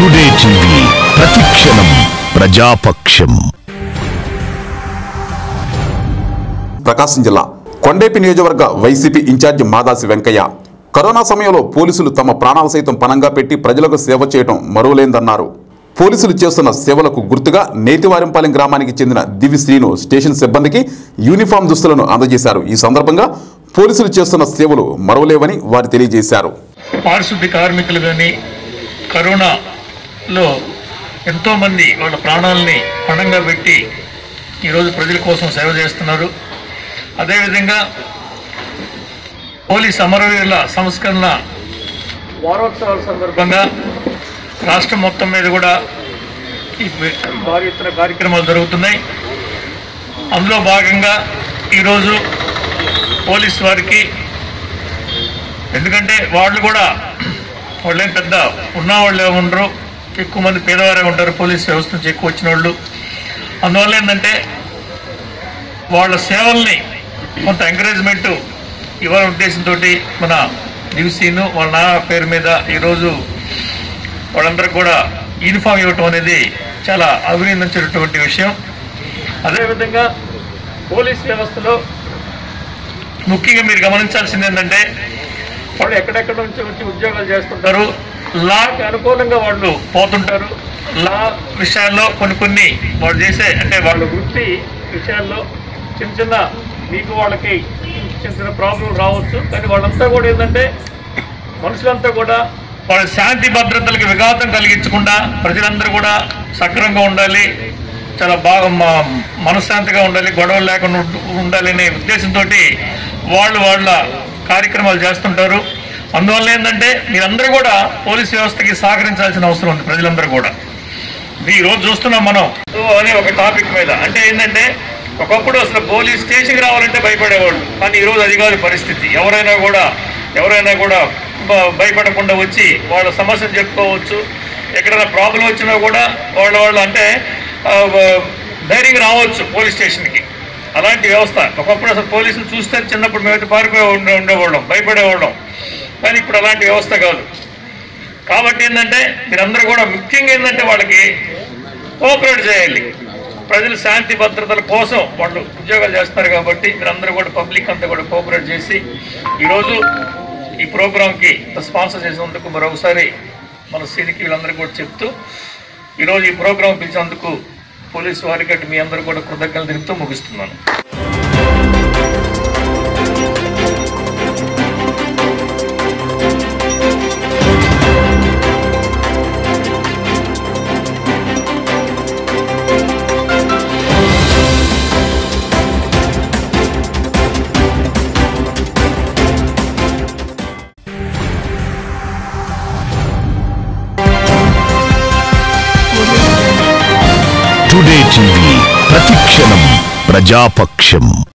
today TV ప్రతిక్షణం ప్రజాపక్షం ప్రకాశం జిల్లా కొండేపి నియోజకవర్గ YCP incharge Madasi Venkaiah corona సమయంలో పోలీసులు తమ ప్రాణాలు సైతం పణంగా పెట్టి ప్రజలకు సేవ చేయడం మరువలేందన్నారు పోలీసులు చేస్తున్న సేవలకు గుర్తుగా నేతివారింపాలెం గ్రామానికి చెందిన దివి శ్రీను స్టేషన్ సిబ్బందికి యూనిఫామ్ దుస్తులను అందజేశారు ఈ సందర్భంగా పోలీసులు చేస్తున్న సేవలు మరువలేవని వారు తెలియజేశారు పారిశుద్ధ్య కార్మికులు కానీ కరోనాలో ఎంతోమంది వాళ్ళ ప్రాణాలని పణంగా పెట్టి ఈరోజు ప్రజల కోసం సేవ చేస్తున్నారు అదేవిధంగా పోలీస్ అమరవీరుల సంస్కరణ వారోత్సవాల సందర్భంగా రాష్ట్రం మొత్తం మీద కూడా ఈ భారీ ఎత్తున కార్యక్రమాలు జరుగుతున్నాయి అందులో భాగంగా ఈరోజు పోలీస్ వారికి ఎందుకంటే వాళ్ళు కూడా వాళ్ళేం పెద్ద ఉన్నవాళ్ళు ఏమి ఉండరు ఎక్కువ మంది పేదవారే ఉంటారు పోలీస్ వ్యవస్థ నుంచి ఎక్కువ వచ్చిన వాళ్ళు అందువల్ల ఏంటంటే వాళ్ళ సేవల్ని కొంత ఎంకరేజ్మెంట్ ఇవ్వాలనే ఉద్దేశంతో మన దివిసీను వాళ్ళ నాన్న పేరు మీద ఈరోజు వాళ్ళందరికీ కూడా యూనిఫామ్ ఇవ్వటం అనేది చాలా అభినందించినటువంటి విషయం అదేవిధంగా పోలీస్ వ్యవస్థలో ముఖ్యంగా మీరు గమనించాల్సింది ఏంటంటే వాళ్ళు ఎక్కడెక్కడ నుంచి వచ్చి ఉద్యోగాలు చేస్తుంటారు లాకి అనుకూలంగా వాళ్ళు పోతుంటారు లా విషయాల్లో కొన్ని కొన్ని వాళ్ళు చేసే అంటే వాళ్ళ వృత్తి విషయాల్లో చిన్న చిన్న మీకు వాళ్ళకి చిన్న చిన్న ప్రాబ్లం రావచ్చు కానీ వాళ్ళంతా కూడా ఏంటంటే మనుషులంతా కూడా వాళ్ళ శాంతి భద్రతలకు విఘాతం కలిగించకుండా ప్రజలందరూ కూడా సక్రమంగా ఉండాలి చాలా బాగా మ- మనశ్శాంతిగా ఉండాలి గొడవలు లేకుండా ఉండ- ఉండాలి అనే ఉద్దేశంతో వాళ్ళు వాళ్ళ కార్యక్రమాలు చేస్తుంటారు అందువల్ల ఏంటంటే మీరందరూ కూడా పోలీస్ వ్యవస్థకి సహకరించాల్సిన అవసరం ఉంది ప్రజలందరూ కూడా ఇది ఈ రోజు చూస్తున్నాం మనం సో అనే ఒక టాపిక్ మీద అంటే ఏంటంటే ఒకప్పుడు అసలు పోలీస్ స్టేషన్కి రావాలంటే భయపడేవాళ్ళు కానీ ఈ రోజు అది కాదు పరిస్థితి ఎవరైనా కూడా ఎవరైనా కూడా బ- భయపడకుండా వచ్చి వాళ్ళ సమస్యలు చెప్పుకోవచ్చు ఎక్కడైనా ప్రాబ్లం వచ్చినా కూడా వాళ్ళ వాళ్ళు అంటే ఆ, వ- ధైర్యంగా రావచ్చు పోలీస్ స్టేషన్కి అలాంటి వ్యవస్థ ఒకప్పుడు అసలు పోలీసులు చూస్తే చిన్నప్పుడు మేమైతే పారిపోయి ఉండే ఉండేవాళ్ళం భయపడేవాళ్ళం కానీ ఇప్పుడు అలాంటి వ్యవస్థ కాదు కాబట్టి ఏంటంటే మీరందరూ కూడా ముఖ్యంగా ఏంటంటే వాళ్ళకి కోఆపరేట్ చేయాలి ప్రజల శాంతి భద్రతల కోసం వాళ్ళు ఉద్యోగాలు చేస్తారు కాబట్టి మీరందరూ కూడా పబ్లిక్ అంతా కూడా కోఆపరేట్ చేసి ఈరోజు ఈ ప్రోగ్రాంకి స్పాన్సర్ చేసినందుకు మరొకసారి మన సీనికి వీళ్ళందరూ కూడా చెప్తూ ఈరోజు ఈ ప్రోగ్రాం పిలిచినందుకు పోలీసు వారికి అటు మీ అందరూ కూడా కృతజ్ఞతలు తెలుపుతూ ముగిస్తున్నాను టుడే టీవీ ప్రతిక్షణం ప్రజాపక్షం